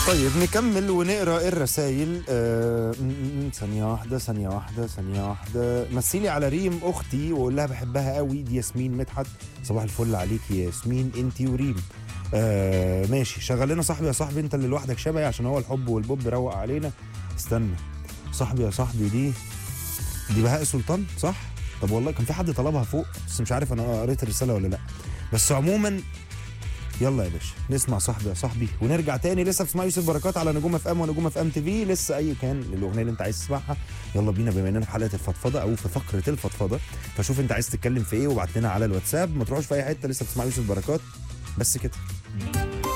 طيب نكمل ونقرا الرسائل آه م- م- م- ثانية واحدة ثانية واحدة ثانية واحدة مثلي على ريم أختي وأقول لها بحبها قوي دي ياسمين مدحت صباح الفل عليك يا ياسمين أنتي وريم آه ماشي شغل لنا صاحبي يا صاحبي أنت اللي لوحدك شبهي عشان هو الحب والبوب روق علينا استنى صاحبي يا صاحبي دي دي بهاء سلطان صح؟ طب والله كان في حد طلبها فوق بس مش عارف أنا قريت الرسالة ولا لأ بس عموما يلا يا باشا نسمع صاحبي يا صاحبي ونرجع تاني لسه بتسمع يوسف بركات على نجوم اف ام ونجوم اف ام تي في لسه اي كان الاغنيه اللي انت عايز تسمعها يلا بينا بما اننا في حلقه الفضفضه او في فقره الفضفضه فشوف انت عايز تتكلم في ايه وابعت لنا على الواتساب ما تروحوش في اي حته لسه بتسمع يوسف بركات بس كده